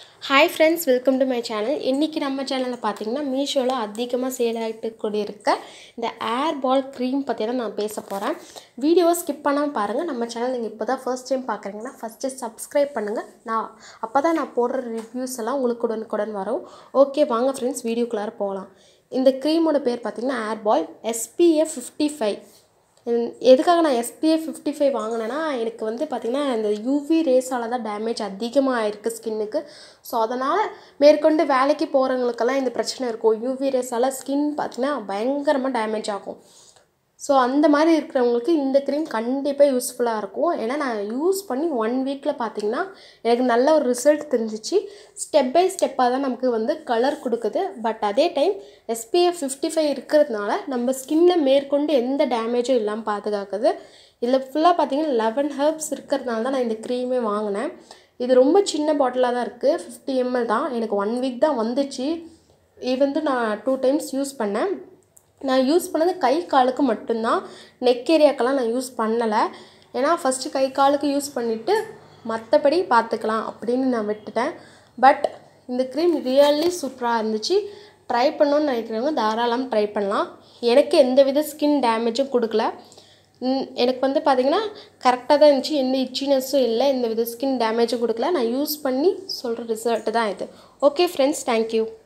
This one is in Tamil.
hi friends welcome to my channel இன்றைக்கி நம்ம சேனலில் பார்த்தீங்கன்னா மீஷோவில் அதிகமாக சேல் ஆகிட்டு கூடியிருக்க இந்த ஏர் பால் க்ரீம் பற்றி தான் நான் பேச போகிறேன் வீடியோவை ஸ்கிப் பண்ணாமல் பாருங்கள் நம்ம சேனல் நீங்கள் இப்போ தான் ஃபர்ஸ்ட் டைம் பார்க்குறீங்கன்னா ஃபஸ்ட்டு சப்ஸ்கிரைப் பண்ணுங்கள் நான் அப்போ தான் நான் போடுற ரிவ்யூஸ் எல்லாம் உங்களுக்கு உடனுக்குடன் வரும் ஓகே வாங்க ஃப்ரெண்ட்ஸ் வீடியோக்குள்ளார போகலாம் இந்த க்ரீமோட பேர் பார்த்தீங்கன்னா air ball SPF fifty five எதுக்காக நான் எஸ்பிஎஃப் ஃபிஃப்டி ஃபைவ் வாங்கினேன்னா எனக்கு வந்து பார்த்திங்கன்னா இந்த யூவி ரேஸால் தான் டேமேஜ் அதிகமாக ஆயிருக்கு ஸ்கின்னுக்கு ஸோ அதனால் மேற்கொண்டு வேலைக்கு போகிறவங்களுக்கெல்லாம் இந்த பிரச்சனை இருக்கும் யூவி ரேஸால் ஸ்கின் பார்த்திங்கன்னா பயங்கரமாக டேமேஜ் ஆகும் ஸோ அந்த மாதிரி இருக்கிறவங்களுக்கு இந்த க்ரீம் கண்டிப்பாக யூஸ்ஃபுல்லாக இருக்கும் ஏன்னா நான் யூஸ் பண்ணி ஒன் வீக்கில் பார்த்தீங்கன்னா எனக்கு நல்ல ஒரு ரிசல்ட் தெரிஞ்சிச்சு ஸ்டெப் பை ஸ்டெப்பாக தான் நமக்கு வந்து கலர் கொடுக்குது பட் அதே டைம் எஸ்பிஎஃப் ஃபிஃப்டி ஃபைவ் இருக்கிறதுனால நம்ம ஸ்கின்னை மேற்கொண்டு எந்த டேமேஜும் இல்லாமல் பாதுகாக்குது இதில் ஃபுல்லாக பார்த்தீங்கன்னா லெவன் ஹர்ப்ஸ் இருக்கிறதுனால தான் நான் இந்த க்ரீமே வாங்கினேன் இது ரொம்ப சின்ன பாட்டிலாக தான் இருக்குது ஃபிஃப்டி எம்எல் தான் எனக்கு ஒன் வீக் தான் வந்துச்சு இது வந்து நான் டூ டைம்ஸ் யூஸ் பண்ணேன் நான் யூஸ் பண்ணது கை காலுக்கு மட்டும்தான் நெக் ஏரியாக்கெல்லாம் நான் யூஸ் பண்ணலை ஏன்னா ஃபஸ்ட்டு கை காலுக்கு யூஸ் பண்ணிவிட்டு மற்றபடி பார்த்துக்கலாம் அப்படின்னு நான் விட்டுட்டேன் பட் இந்த க்ரீம் ரியல்லி சூப்பராக இருந்துச்சு ட்ரை பண்ணணும்னு நினைக்கிறவங்க தாராளமாக ட்ரை பண்ணலாம் எனக்கு எந்த வித ஸ்கின் டேமேஜும் கொடுக்கல எனக்கு வந்து பார்த்திங்கன்னா கரெக்டாக தான் இருந்துச்சு எந்த இச்சினஸும் இல்லை எந்த வித ஸ்கின் டேமேஜும் கொடுக்கல நான் யூஸ் பண்ணி சொல்கிற ரிசல்ட்டு தான் இது ஓகே ஃப்ரெண்ட்ஸ் தேங்க்யூ